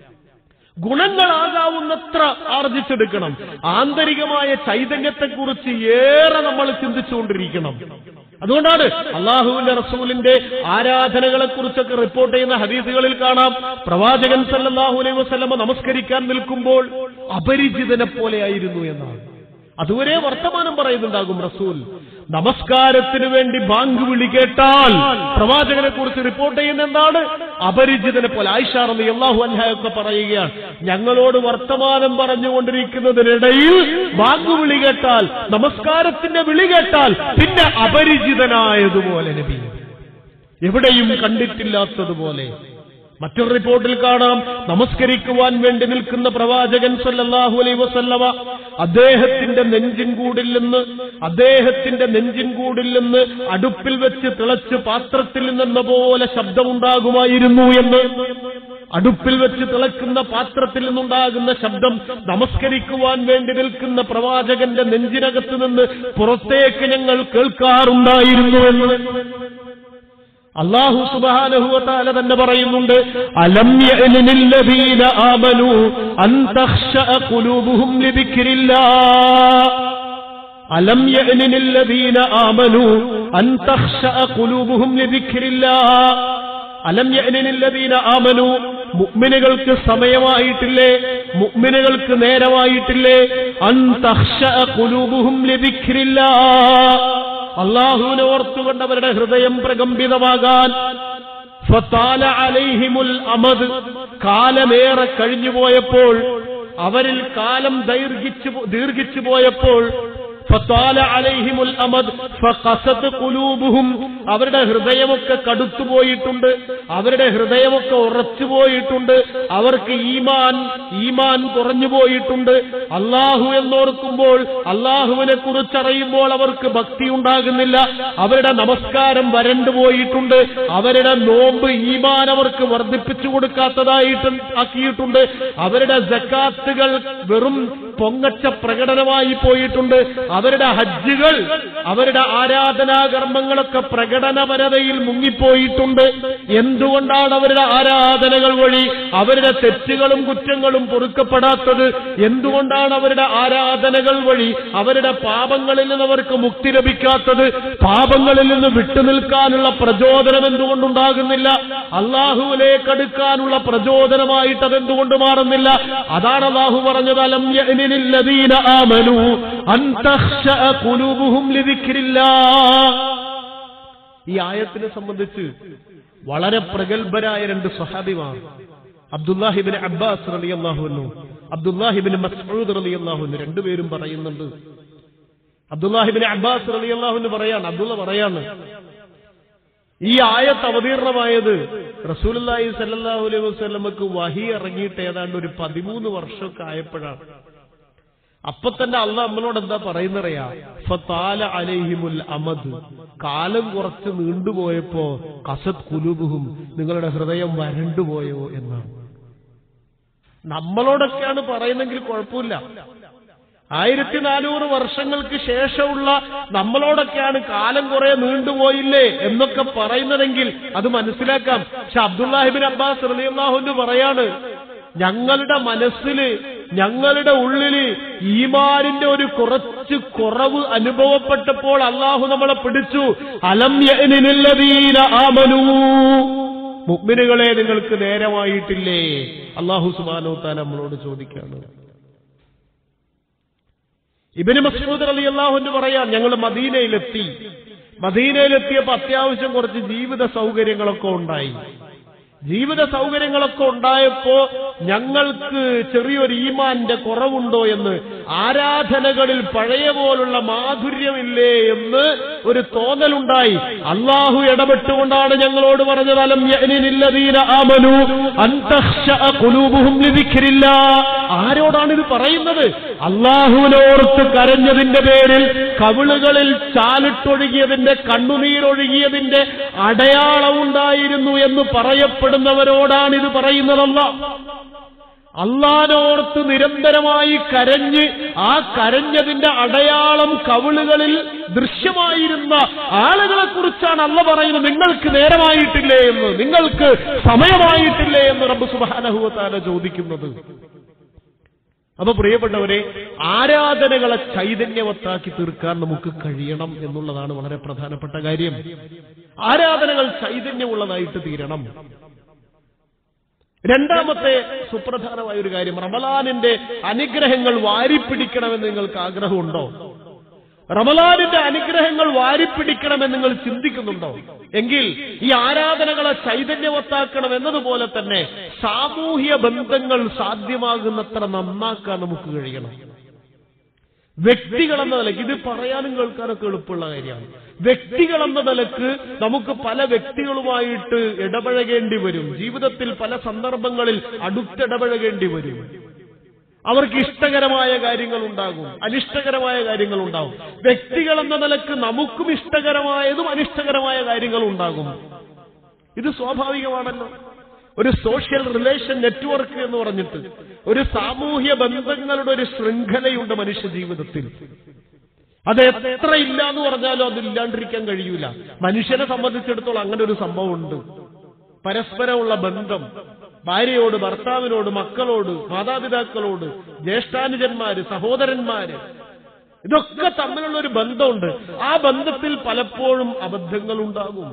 ഗുണങ്ങളാകാവുന്നത്ര ആർജിച്ചെടുക്കണം ആന്തരികമായ ചൈതന്യത്തെക്കുറിച്ച് ഏറെ നമ്മൾ ചിന്തിച്ചുകൊണ്ടിരിക്കണം അതുകൊണ്ടാണ് അള്ളാഹുവിന്റെ റസൂലിന്റെ ആരാധനകളെ കുറിച്ചൊക്കെ റിപ്പോർട്ട് ചെയ്യുന്ന ഹദീസുകളിൽ കാണാം പ്രവാചകൻ സല്ലല്ലാഹു അലൈഹി വസല്ലമ നമസ്കരിക്കാൻ നിൽക്കുമ്പോൾ അപരിചിതനെ പോലെയായിരുന്നു എന്നാണ് അതുവരെ വർത്തമാനം പറയുന്നുണ്ടാകും റസൂൽ നമസ്കാരത്തിന് വേണ്ടി ബാങ്ക് വിളി കേട്ടാൽ പ്രവാചകനെ കുറിച്ച് റിപ്പോർട്ട് ചെയ്യുന്ന എന്താണ് അപരിചിതനെ പോലെ ആയിഷാറന്ന് അള്ളാഹു അൻഹയൊക്കെ പറയുകയാണ് ഞങ്ങളോട് വർത്തമാനം പറഞ്ഞുകൊണ്ടിരിക്കുന്നതിനിടയിൽ ബാങ്ക് വിളി കേട്ടാൽ നമസ്കാരത്തിന്റെ വിളി കേട്ടാൽ പിന്നെ അപരിചിതനായതുപോലെ നബി എവിടെയും കണ്ടിട്ടില്ലാത്തതുപോലെ മറ്റൊരു റിപ്പോർട്ടിൽ കാണാം നമസ്കരിക്കുവാൻ വേണ്ടി നിൽക്കുന്ന പ്രവാചകൻ സല്ലല്ലാഹു അലൈഹി വസല്ലമ അദ്ദേഹത്തിന്റെ നെഞ്ചിൻ കൂടിൽ നിന്ന് അദ്ദേഹത്തിന്റെ നെഞ്ചിൻ കൂടിൽ നിന്ന് അടുപ്പിൽ വെച്ച് തിളച്ച് പാത്രത്തിൽ നിന്നെന്ന പോലെ ശബ്ദമുണ്ടാകുമായിരുന്നു എന്ന് അടുപ്പിൽ വെച്ച് തിളക്കുന്ന പാത്രത്തിൽ നിന്നുണ്ടാകുന്ന ശബ്ദം നമസ്കരിക്കുവാൻ വേണ്ടി നിൽക്കുന്ന പ്രവാചകന്റെ നെഞ്ചിനകത്ത് നിന്ന് പുറത്തേക്ക് ഞങ്ങൾ കേൾക്കാറുണ്ടായിരുന്നു എന്ന് അള്ളാഹു സുബാനഹുവത്താല തന്നെ പറയുന്നുണ്ട് അലം യഅ്നില്ലദീന ആമനു അൻ തഖ്ശഅ ഖുലൂബുഹും ലിദിക്രില്ലാഹ് അലം യഅ്നില്ലദീന ആമനു അൻ തഖ്ശഅ ഖുലൂബുഹും ലിദിക്രില്ലാഹ് അലം യഅ്നില്ലദീന ആമനു മുഅ്മിനുകൾക്ക് സമയമായിട്ടില്ലേ മുഅ്മിനുകൾക്ക് നേരമായിട്ടില്ലേ അൻ തഖ്ശഅ ഖുലൂബുഹും ലിദിക്രില്ലാഹ് അള്ളാഹുവിനെ ഓർത്തുകൊണ്ട് അവരുടെ ഹൃദയം പ്രകമ്പിതമാകാൻ ഫത്താല അലൈഹിമുൽ അമദ് കാലമേറെ കഴിഞ്ഞുപോയപ്പോൾ അവരിൽ കാലം ദൈർഘിച്ചു ദീർഘിച്ചു പോയപ്പോൾ ഫത്താല അലൈഹിമുൽ അമദ് ഫഖസത് ഖുലൂബുഹും അവരുടെ ഹൃദയമൊക്കെ കടുത്തുപോയിട്ടുണ്ട് അവരുടെ ഹൃദയമൊക്കെ ഉറച്ചുപോയിട്ടുണ്ട് അവർക്ക് ഈമാൻ ഈമാൻ കുറഞ്ഞു പോയിട്ടുണ്ട് അള്ളാഹു എന്നോർക്കുമ്പോൾ അള്ളാഹുവിനെ കുറിച്ചറിയുമ്പോൾ അവർക്ക് ഭക്തി ഉണ്ടാകുന്നില്ല അവരുടെ നമസ്കാരം വരണ്ടു പോയിട്ടുണ്ട് അവരുടെ നോമ്പ് ഈമാൻ അവർക്ക് വർദ്ധിപ്പിച്ചു കൊടുക്കാത്തതായിട്ട് ആക്കിയിട്ടുണ്ട് അവരുടെ ജക്കാത്തുകൾ വെറും പൊങ്ങച്ച പ്രകടനമായി പോയിട്ടുണ്ട് അവരുടെ ഹജ്ജുകൾ അവരുടെ ആരാധനാകർമ്മങ്ങളൊക്കെ പ്രകടനപരതയിൽ മുങ്ങിപ്പോയിട്ടുണ്ട് എന്തുകൊണ്ടാണ് അവരുടെ ആരാധനകൾ വഴി അവരുടെ തെറ്റുകളും കുറ്റങ്ങളും പൊറുക്കപ്പെടാത്തത് എന്തുകൊണ്ടാണ് അവരുടെ ആരാധനകൾ വഴി അവരുടെ പാപങ്ങളിൽ നിന്ന് അവർക്ക് മുക്തി ലഭിക്കാത്തത് പാപങ്ങളിൽ നിന്ന് വിട്ടുനിൽക്കാനുള്ള പ്രചോദനം എന്തുകൊണ്ടുണ്ടാകുന്നില്ല അള്ളാഹുവിലേക്ക് അടുക്കാനുള്ള പ്രചോദനമായിട്ട് അതെന്തുകൊണ്ട് മാറുന്നില്ല അതാണ് അള്ളാഹു പറഞ്ഞത് അലം യഅ്നില്ലദീന ആമനു അൻ തഖ്ശഅ ഖുലൂബുഹും ലിദിക്രില്ലാഹ് ഈ ആയത്തിനെ സംബന്ധിച്ച് വളരെ പ്രഗത്ഭരായ രണ്ട് സ്വഹാബിമാർ അബ്ദുല്ലാഹിബിൻ അബ്ബാസ് റളിയല്ലാഹുവിനു അബ്ദുല്ലാഹിബിൻ മസ്ഊദ് റളിയല്ലാഹുവിനു രണ്ടുപേരും പറയുന്നുണ്ട് അബ്ദുല്ലാഹിബിൻ അബ്ബാസ് റളിയല്ലാഹുവിന് പറയാണ് അബ്ദുള്ള പറയാണ് ഈ ആയത്ത് അവതീർണമായത് റസൂലുള്ളാഹി സല്ലല്ലാഹു അലൈഹി വസല്ലമക്ക് വഹി ഇറങ്ങിയിട്ട് ഏതാണ്ട് ഒരു പതിമൂന്ന് വർഷമൊക്കെ ആയപ്പോഴാണ് അപ്പൊ തന്നെ അള്ള നമ്മളോട് എന്താ പറയുന്നറിയാ ഫത്താല അലൈഹിമുൽ അമദ് കാലം കുറച്ച് നീണ്ടുപോയപ്പോ കസത് കുലുബുഹും നിങ്ങളുടെ ഹൃദയം വരണ്ടുപോയോ എന്നാണ് നമ്മളോടൊക്കെയാണ് പറയുന്നെങ്കിൽ കുഴപ്പമില്ല ആയിരത്തി നാനൂറ് വർഷങ്ങൾക്ക് ശേഷമുള്ള നമ്മളോടൊക്കെയാണ് കാലം കുറെ നീണ്ടുപോയില്ലേ എന്നൊക്കെ പറയുന്നതെങ്കിൽ അത് മനസ്സിലാക്കാം പക്ഷെ അബ്ദുല്ലാഹിബിൻ അബ്ബാസ് റലിയല്ലാഹുന്ന് പറയാണ് ഞങ്ങളുടെ മനസ്സില് ഞങ്ങളുടെ ഉള്ളില് ഈമാനിന്റെ ഒരു കുറച്ച് കുറവ് അനുഭവപ്പെട്ടപ്പോൾ അള്ളാഹു നമ്മളെ പിടിച്ചു അലം യഅ്നില്ലദീന ആമനൂ മുഅ്മിനുകളെ നിങ്ങൾക്ക് നേരമായിട്ടില്ലേ അള്ളാഹു സുബ്ഹാനഹു തആല നമ്മളോട് ചോദിക്കാണ് ഇബിന് മസൂദ് അലി അള്ളാഹുന്ന് പറയാം ഞങ്ങൾ മദീനയിലെത്തി മദീനയിലെത്തിയപ്പോ അത്യാവശ്യം കുറച്ച് ജീവിത സൗകര്യങ്ങളൊക്കെ ഉണ്ടായി ജീവിത സൗകര്യങ്ങളൊക്കെ ഉണ്ടായപ്പോ ഞങ്ങൾക്ക് ചെറിയൊരു ഈമാന്റെ കുറവുണ്ടോ എന്ന് ആരാധനകളിൽ പഴയ പോലുള്ള മാധുര്യമില്ലേ എന്ന് ഒരു തോന്നലുണ്ടായി അള്ളാഹു ഇടപെട്ടുകൊണ്ടാണ് ഞങ്ങളോട് പറഞ്ഞത് അലം യഅ്നില്ലദീന ആമനു അൻ തഖ്ശഅ ഖുലൂബുഹും ലിദിക്രില്ലാ ആരോടാണ് ഇത് പറയുന്നത് അള്ളാഹുവിനോർത്ത് കരഞ്ഞതിന്റെ പേരിൽ കവിളുകളിൽ ചാലിട്ടൊഴുകിയതിന്റെ കണ്ണുനീരൊഴുകിയതിന്റെ അടയാളമുണ്ടായിരുന്നു എന്ന് പറയപ്പെടുന്നവരോടാണ് ഇത് പറയുന്നതല്ല അള്ളാനോർത്ത് നിരന്തരമായി കരഞ്ഞ് ആ കരഞ്ഞതിന്റെ അടയാളം കവിളുകളിൽ ദൃശ്യമായിരുന്ന ആളുകളെ കുറിച്ചാണ് അല്ല പറയുന്നത് നിങ്ങൾക്ക് നേരമായിട്ടില്ലേ എന്ന് നിങ്ങൾക്ക് സമയമായിട്ടില്ലേ എന്ന് റബ്ബ് സുബാനഹുവത്താല ചോദിക്കുന്നത് അപ്പൊ പ്രിയപ്പെട്ടവരെ ആരാധനകളെ ചൈതന്യവത്താക്കി തീർക്കാൻ നമുക്ക് കഴിയണം എന്നുള്ളതാണ് വളരെ പ്രധാനപ്പെട്ട കാര്യം ആരാധനകൾ ചൈതന്യമുള്ളതായിട്ട് തീരണം രണ്ടാമത്തെ സുപ്രധാനമായ ഒരു കാര്യം റമലാനിന്റെ അനുഗ്രഹങ്ങൾ വാരിപ്പിടിക്കണമെന്ന് നിങ്ങൾക്ക് ആഗ്രഹമുണ്ടോ റമലാനിന്റെ അനുഗ്രഹങ്ങൾ വാരിപ്പിടിക്കണമെന്ന് നിങ്ങൾ ചിന്തിക്കുന്നുണ്ടോ എങ്കിൽ ഈ ആരാധനകളെ ചൈതന്യവത്താക്കണം എന്നതുപോലെ തന്നെ സാമൂഹ്യ ബന്ധങ്ങൾ സാധ്യമാകുന്നത്ര നന്നാക്കാൻ നമുക്ക് കഴിയണം വ്യക്തികൾ എന്ന നിലയ്ക്ക് ഇത് പറയാനും കേൾക്കാനൊക്കെ എളുപ്പമുള്ള കാര്യമാണ് വ്യക്തികൾ എന്ന നിലക്ക് നമുക്ക് പല വ്യക്തികളുമായിട്ട് ഇടപഴകേണ്ടി വരും ജീവിതത്തിൽ പല സന്ദർഭങ്ങളിൽ അടുത്തിടപഴകേണ്ടി വരും അവർക്ക് ഇഷ്ടകരമായ കാര്യങ്ങൾ ഉണ്ടാകും അനിഷ്ടകരമായ കാര്യങ്ങൾ ഉണ്ടാകും വ്യക്തികൾ എന്ന നിലക്ക് നമുക്കും ഇഷ്ടകരമായതും അനിഷ്ടകരമായ കാര്യങ്ങൾ ഉണ്ടാകും ഇത് സ്വാഭാവികമാണല്ലോ ഒരു സോഷ്യൽ റിലേഷൻ നെറ്റ്വർക്ക് എന്ന് പറഞ്ഞിട്ട് ഒരു സാമൂഹ്യ ബന്ധങ്ങളുടെ ഒരു ശൃംഖലയുണ്ട് മനുഷ്യ ജീവിതത്തിൽ അത് എത്ര ഇല്ല എന്ന് പറഞ്ഞാലും അത് ഇല്ലാണ്ടിരിക്കാൻ കഴിയൂല മനുഷ്യനെ സംബന്ധിച്ചിടത്തോളം അങ്ങനെ ഒരു സംഭവമുണ്ട് പരസ്പരമുള്ള ബന്ധം ഭാര്യയോട് ഭർത്താവിനോട് മക്കളോട് മാതാപിതാക്കളോട് ജ്യേഷ്ഠാനുജന്മാര് സഹോദരന്മാര് ഇതൊക്കെ തമ്മിലുള്ള ഒരു ബന്ധമുണ്ട് ആ ബന്ധത്തിൽ പലപ്പോഴും അബദ്ധങ്ങൾ ഉണ്ടാകും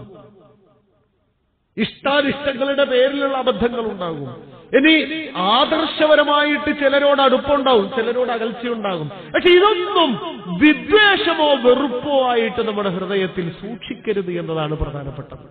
ഇഷ്ടാനിഷ്ടങ്ങളുടെ പേരിലുള്ള അബദ്ധങ്ങൾ ഉണ്ടാകും ഇനി ആദർശപരമായിട്ട് ചിലരോട് അടുപ്പമുണ്ടാവും ചിലരോട് അകൽച്ചയുണ്ടാകും പക്ഷെ ഇതൊന്നും വിദ്വേഷമോ വെറുപ്പോ ആയിട്ട് നമ്മുടെ ഹൃദയത്തിൽ സൂക്ഷിക്കരുത് എന്നതാണ് പ്രധാനപ്പെട്ടത്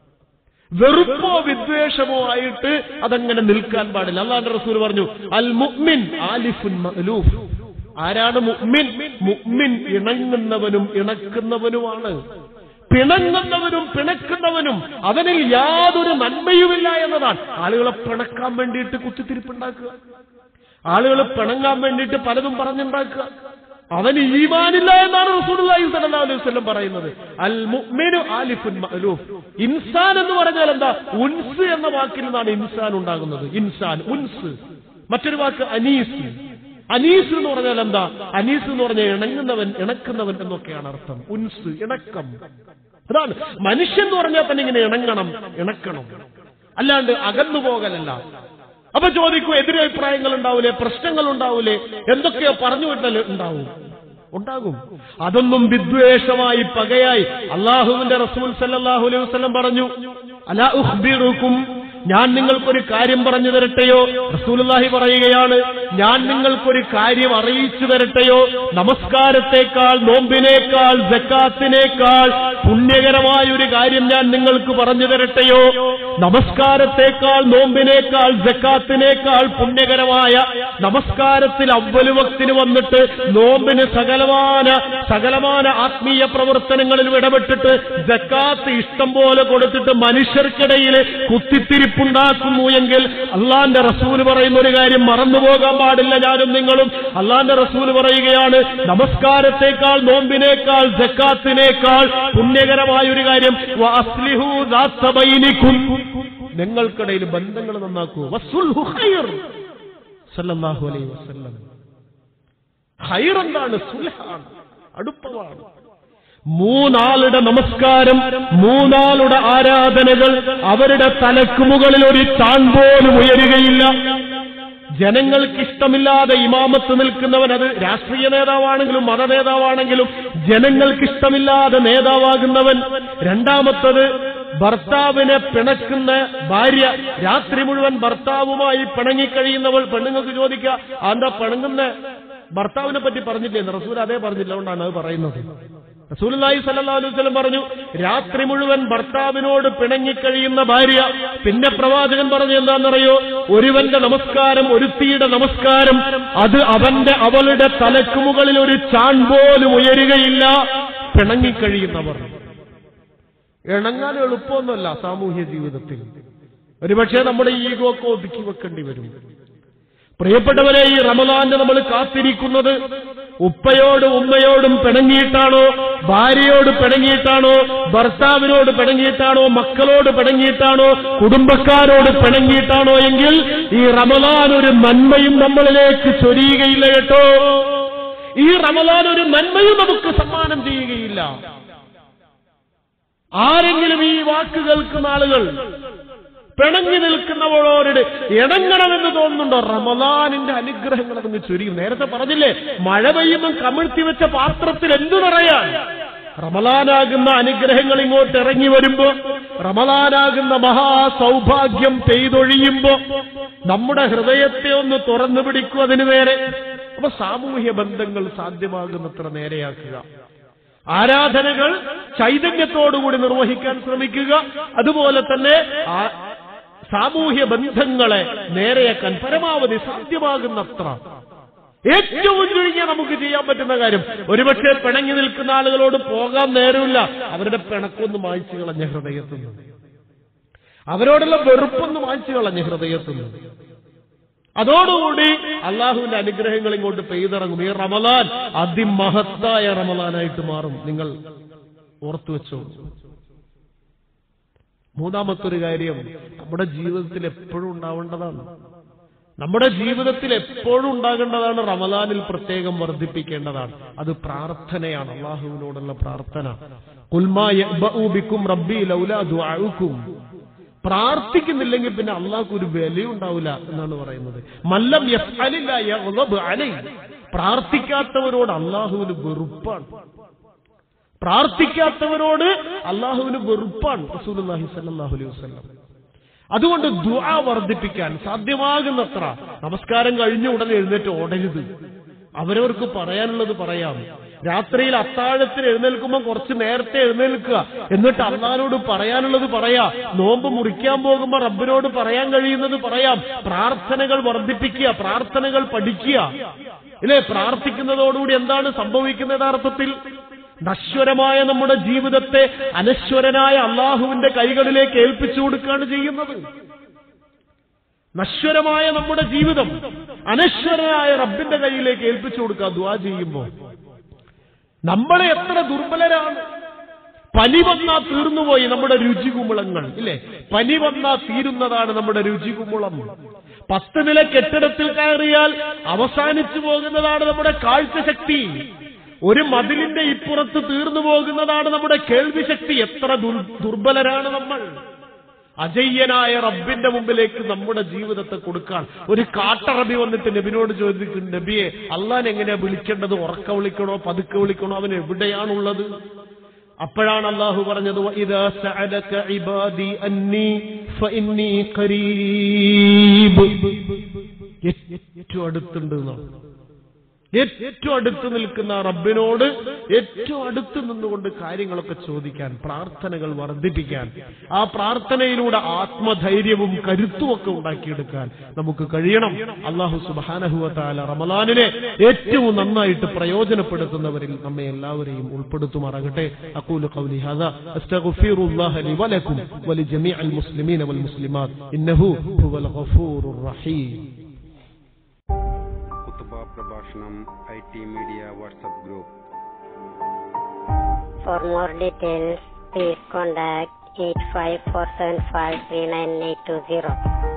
വെറുപ്പോ വിദ്വേഷമോ ആയിട്ട് അതങ്ങനെ നിൽക്കാൻ പാടില്ല അള്ളാന്റെ റസൂൽ പറഞ്ഞു അൽ മുഅ്മിൻ ആലിഫുൻ മഅലൂഫ് ആരാണ് മുഅ്മിൻ മുഅ്മിൻ ഇണങ്ങുന്നവനും ഇണക്കുന്നവനുമാണ് പിണങ്ങുന്നവനും പിണക്കുന്നവനും അവനിൽ യാതൊരു നന്മയുമില്ല എന്നതാണ് ആളുകളെ പിണക്കാൻ വേണ്ടിയിട്ട് കുത്തിത്തിരിപ്പുണ്ടാക്കുക ആളുകൾ പിണങ്ങാൻ വേണ്ടിയിട്ട് പലതും പറഞ്ഞുണ്ടാക്കുക അവന് ഈമാനില്ല എന്നാണ് റസൂലുള്ളാഹി സ്വല്ലല്ലാഹു അലൈഹി വസല്ലം പറയുന്നത് അൽ മുഅ്മിനു ആലിഫുൻ മഅലൂഫ് ഇൻസാൻ എന്ന് പറഞ്ഞാൽ എന്താ ഉൻസ് എന്ന വാക്കിൽ നിന്നാണ് ഇൻസാൻ ഉണ്ടാകുന്നത് ഇൻസാൻ ഉൻസ് മറ്റൊരു വാക്ക് അനീസ് അനീസ് എന്ന് പറഞ്ഞാൽ എന്താ അനീസ് എന്ന് പറഞ്ഞാൽ ഇണങ്ങുന്നവൻ ഇണക്കുന്നവൻ എന്നൊക്കെയാണ് അർത്ഥം ഉൻസ് ഇണക്കം അതാണ് മനുഷ്യൻ എന്ന് പറഞ്ഞാൽ തന്നെ ഇങ്ങനെ ഇണങ്ങണം ഇണക്കണം അല്ലാണ്ട് അകന്നു പോകലല്ല അപ്പൊ ചോദിക്കൂ എതിരഭിപ്രായങ്ങൾ ഉണ്ടാവൂലേ പ്രശ്നങ്ങൾ ഉണ്ടാവൂലേ എന്തൊക്കെയോ പറഞ്ഞു വിട്ടല് ഉണ്ടാവും ഉണ്ടാകും അതൊന്നും വിദ്വേഷമായി പകയായി അള്ളാഹുവിന്റെ റസൂൽ സല്ലല്ലാഹു അലൈഹി വസല്ലം പറഞ്ഞു അലാ ഉഖ്ബിറുക്കും ഞാൻ നിങ്ങൾക്കൊരു കാര്യം പറഞ്ഞു തരട്ടെയോ റസൂലുള്ളാഹി പറയുകയാണ് ഞാൻ നിങ്ങൾക്കൊരു കാര്യം അറിയിച്ചു തരട്ടെയോ നമസ്കാരത്തെക്കാൾ നോമ്പിനേക്കാൾ ജക്കാത്തിനേക്കാൾ പുണ്യകരമായ ഒരു കാര്യം ഞാൻ നിങ്ങൾക്ക് പറഞ്ഞു തരട്ടെയോ നമസ്കാരത്തെക്കാൾ നോമ്പിനേക്കാൾ ജക്കാത്തിനേക്കാൾ പുണ്യകരമായ നമസ്കാരത്തിൽ അവലുവക്തിന് വന്നിട്ട് നോമ്പിന് സകലമാന സകലമാന ആത്മീയ പ്രവർത്തനങ്ങളിലും ഇടപെട്ടിട്ട് ജക്കാത്ത് ഇഷ്ടം പോലെ കൊടുത്തിട്ട് മനുഷ്യർക്കിടയിൽ കുത്തിത്തിരിപ്പുണ്ടാക്കുന്നു എങ്കിൽ അള്ളാന്റെ റസൂല് പറയുന്ന ഒരു കാര്യം മറന്നുപോകാൻ പാടില്ല ഞാനും നിങ്ങളും അള്ളാന്റെ റസൂല് പറയുകയാണ് നമസ്കാരത്തെക്കാൾ നോമ്പിനേക്കാൾ ജക്കാത്തിനേക്കാൾ പുണ്യകരമായ ഒരു കാര്യം വഅസ്ലിഹു ദാത്ത ബൈനിക്കും. നിങ്ങൾക്കിടയിൽ ബന്ധങ്ങൾ നന്നാക്കൂ വസ്സുൽഹു ഖൈർ. സല്ലല്ലാഹു അലൈഹി വസല്ലം ഖൈർ എന്താണ് സുൽഹാണ് അടുപ്പമാണ് മൂന്നാളുടെ നമസ്കാരം മൂന്നാളുടെ ആരാധനകൾ അവരുടെ തലക്ക് മുകളിൽ ഒരു താൻ പോലും ഉയരുകയില്ല ജനങ്ങൾക്ക് ഇഷ്ടമില്ലാതെ ഇമാമത്ത് നിൽക്കുന്നവൻ അത് രാഷ്ട്രീയ നേതാവാണെങ്കിലും മത നേതാവാണെങ്കിലും ജനങ്ങൾക്ക് ഇഷ്ടമില്ലാതെ നേതാവാകുന്നവൻ രണ്ടാമത്തത് ഭർത്താവിനെ പിണക്കുന്ന ഭാര്യ രാത്രി മുഴുവൻ ഭർത്താവുമായി പിണങ്ങിക്കഴിയുന്നവൾ പെണ്ണുങ്ങൾക്ക് ചോദിക്കുക എന്താ പിണങ്ങുന്ന ഭർത്താവിനെ പറ്റി പറഞ്ഞില്ലേ റസൂൽ അതേ പറഞ്ഞില്ല അതുകൊണ്ടാണ് അത് പറയുന്നത് റസൂലുള്ളാഹി സ്വല്ലല്ലാഹു അലൈഹി വസല്ലം പറഞ്ഞു രാത്രി മുഴുവൻ ഭർത്താവിനോട് പിണങ്ങിക്കഴിയുന്ന ഭാര്യ പിന്നെ പ്രവാചകൻ പറഞ്ഞു എന്താണെന്നറിയോ ഒരുവന്റെ നമസ്കാരം ഒരുത്തിയുടെ നമസ്കാരം അത് അവന്റെ അവളുടെ തലക്ക് മുകളിൽ ഒരു ചാൺ പോലും ഉയരുകയില്ല പിണങ്ങിക്കഴിയുന്നവർ ഇണങ്ങാൻ എളുപ്പമൊന്നുമല്ല സാമൂഹ്യ ജീവിതത്തിൽ ഒരുപക്ഷെ നമ്മുടെ ഈഗോ ഒക്കെ ഒതുക്കി വെക്കേണ്ടി വരും പ്രിയപ്പെട്ടവരെ ഈ റമദാന്റെ നമ്മൾ കാത്തിരിക്കുന്നത് ഉപ്പയോടും ഉമ്മയോടും പിണങ്ങിയിട്ടാണോ ഭാര്യയോട് പിണങ്ങിയിട്ടാണോ ഭർത്താവിനോട് പിണങ്ങിയിട്ടാണോ മക്കളോട് പിണങ്ങിയിട്ടാണോ കുടുംബക്കാരോട് പിണങ്ങിയിട്ടാണോ എങ്കിൽ ഈ റമദാൻ ഒരു നന്മയും നമ്മളിലേക്ക് ചൊരിയുകയില്ല കേട്ടോ ഈ റമദാൻ ഒരു നന്മയും നമുക്ക് സമ്മാനം ചെയ്യുകയില്ല ആരെങ്കിലും ഈ വാക്ക് കേൾക്കുന്ന ആളുകൾ പിണങ്ങി നിൽക്കുന്നവളോട് ഇണങ്ങണമെന്ന് തോന്നുന്നുണ്ടോ റമദാനിന്റെ അനുഗ്രഹങ്ങൾ അതങ്ങ് ചുരുങ്ങും നേരത്തെ പറഞ്ഞില്ലേ മഴ പെയ്യുമ്പം കമിഴ്ത്തി വെച്ച പാത്രത്തിൽ എന്തു നിറയാൻ റമലാനാകുന്ന അനുഗ്രഹങ്ങൾ ഇങ്ങോട്ട് ഇറങ്ങി വരുമ്പോ റമലാനാകുന്ന മഹാസൗഭാഗ്യം പെയ്തൊഴിയുമ്പോ നമ്മുടെ ഹൃദയത്തെ ഒന്ന് തുറന്നു പിടിക്കും അതിനു നേരെ അപ്പൊ സാമൂഹ്യ ബന്ധങ്ങൾ സാധ്യമാകുന്നത്ര നേരെയാക്കുക ആരാധനകൾ ചൈതന്യത്തോടുകൂടി നിർവഹിക്കാൻ ശ്രമിക്കുക അതുപോലെ തന്നെ ആ- സാമൂഹ്യ ബന്ധങ്ങളെ നേരെയാക്കാൻ പരമാവധി സാധ്യമാകുന്നത്ര ഏറ്റവും ചുരുങ്ങിയ നമുക്ക് ചെയ്യാൻ പറ്റുന്ന കാര്യം ഒരുപക്ഷെ പിണങ്ങി നിൽക്കുന്ന ആളുകളോട് പോകാൻ നേരമില്ല അവരുടെ പിണക്കൊന്ന് മായ്ച്ചു കളഞ്ഞ ഹൃദയത്തിൽ നിന്ന് അവരോടുള്ള വെറുപ്പൊന്ന് മായ്ച്ചു കളഞ്ഞ ഹൃദയത്തിൽ നിന്ന് അതോടുകൂടി അള്ളാഹുവിന്റെ അനുഗ്രഹങ്ങൾ ഇങ്ങോട്ട് പെയ്തിറങ്ങും ഈ റമലാൻ അതിമഹത്തായ റമലാനായിട്ട് മാറും നിങ്ങൾ ഓർത്തു വെച്ചോ മൂന്നാമത്തൊരു കാര്യം നമ്മുടെ ജീവിതത്തിൽ എപ്പോഴും ഉണ്ടാവേണ്ടതാണ് നമ്മുടെ ജീവിതത്തിൽ എപ്പോഴും ഉണ്ടാകേണ്ടതാണ് റമലാനിൽ പ്രത്യേകം വർദ്ധിപ്പിക്കേണ്ടതാണ് അത് പ്രാർത്ഥനയാണ് അള്ളാഹുവിനോടുള്ള പ്രാർത്ഥന കുൽമാ യഅ്ബഉ ബിക്കും റബ്ബി ലൗലാ ദുആഉക്കും പ്രാർത്ഥിക്കുന്നില്ലെങ്കിൽ പിന്നെ അള്ളാഹ്ക്ക് ഒരു വിലയുണ്ടാവില്ല എന്നാണ് പറയുന്നത് മല്ലം യഫ്അലില്ല യഗ്ളബ് അലൈ പ്രാർത്ഥിക്കാത്തവരോട് അള്ളാഹുവിന് വെറുപ്പാണ് പ്രാർത്ഥിക്കാത്തവരോട് അള്ളാഹുവിന് വെറുപ്പാണ് റസൂലുള്ളാഹി സ്വല്ലല്ലാഹു അലൈഹി വസല്ലം അതുകൊണ്ട് ദുആ വർദ്ധിപ്പിക്കാൻ സാധ്യമാകുന്നത്ര നമസ്കാരം കഴിഞ്ഞ ഉടനെ എഴുന്നേറ്റ് ഓടരുത് അവരവർക്ക് പറയാനുള്ളത് പറയാം രാത്രിയിൽ അത്താഴത്തിന് എഴുന്നേൽക്കുമ്പോൾ കുറച്ച് നേരത്തെ എഴുന്നേൽക്കുക എന്നിട്ട് അള്ളഹാനോട് പറയാനുള്ളത് പറയാ നോമ്പ് മുറിക്കാൻ പോകുമ്പോൾ റബ്ബിനോട് പറയാൻ കഴിയുന്നത് പറയാം പ്രാർത്ഥനകൾ വർദ്ധിപ്പിക്കുക പ്രാർത്ഥനകൾ പഠിക്കുക ഇല്ലേ പ്രാർത്ഥിക്കുന്നതോടുകൂടി എന്താണ് സംഭവിക്കുന്നത് യഥാർത്ഥത്തിൽ നശ്വരമായ നമ്മുടെ ജീവിതത്തെ അനശ്വരനായ അള്ളാഹുവിന്റെ കൈകളിലേക്ക് ഏൽപ്പിച്ചു കൊടുക്കുകയാണ് ചെയ്യുന്നത് നശ്വരമായ നമ്മുടെ ജീവിതം അനശ്വരനായ റബ്ബിന്റെ കയ്യിലേക്ക് ഏൽപ്പിച്ചു കൊടുക്കുക ദ്വാ ചെയ്യുമ്പോൾ നമ്മളെ എത്ര ദുർബലരാണ് പനി വന്നാ തീർന്നുപോയി നമ്മുടെ രുചികുമുളങ്ങൾ ഇല്ലേ പനി വന്നാ തീരുന്നതാണ് നമ്മുടെ രുചികുമുളം പത്ത് നില കെട്ടിടത്തിൽ കയറിയാൽ അവസാനിച്ചു പോകുന്നതാണ് നമ്മുടെ കാഴ്ചശക്തി ഒരു മതിലിന്റെ ഇപ്പുറത്ത് തീർന്നു പോകുന്നതാണ് നമ്മുടെ കേൾവിശക്തി എത്ര ദുർ- ദുർബലരാണ് നമ്മൾ അജയ്യനായ റബ്ബിന്റെ മുമ്പിലേക്ക് നമ്മുടെ ജീവിതത്തെ കൊടുക്കാൻ ഒരു കാട്ടറബി വന്നിട്ട് നബിനോട് ചോദിക്കും നബിയെ അള്ളാൻ എങ്ങനെയാ വിളിക്കേണ്ടത് ഉറക്ക വിളിക്കണോ പതുക്കെ വിളിക്കണോ അവൻ എവിടെയാണുള്ളത് അപ്പോഴാണ് അള്ളാഹു പറഞ്ഞത് "വഇദാ സഅലക ഇബാദി അന്നി ഫഇന്നി ഖരീബ് ഏറ്റവും അടുത്തുണ്ട് എന്നാണ് ഏറ്റവും അടുത്ത് നിൽക്കുന്ന റബ്ബിനോട് ഏറ്റവും അടുത്ത് നിന്നുകൊണ്ട് കാര്യങ്ങളൊക്കെ ചോദിക്കാൻ പ്രാർത്ഥനകൾ വർദ്ധിപ്പിക്കാൻ ആ പ്രാർത്ഥനയിലൂടെ ആത്മധൈര്യവും കരുത്തും ഒക്കെ ഉണ്ടാക്കിയെടുക്കാൻ നമുക്ക് കഴിയണം അള്ളാഹു സുബാനഹുവത്താല റമലാനിനെ ഏറ്റവും നന്നായിട്ട് പ്രയോജനപ്പെടുത്തുന്നവരിൽ നമ്മെ എല്ലാവരെയും ഉൾപ്പെടുത്തുമാറാകട്ടെ അക്കൂലു ഖൗലി ഹാദാ അസ്തഗ്ഫിറുല്ലാഹ ലി വലക്കും വലിജമീഅൽ മുസ്ലിമീന വൽ മുസ്ലിമാത്ത് ഇന്നഹു ഹുവൽ ഗഫൂറുർ റഹീം കുത്തുബ പ്രഭാഷണം I T media WhatsApp group For more details, please contact 854753980.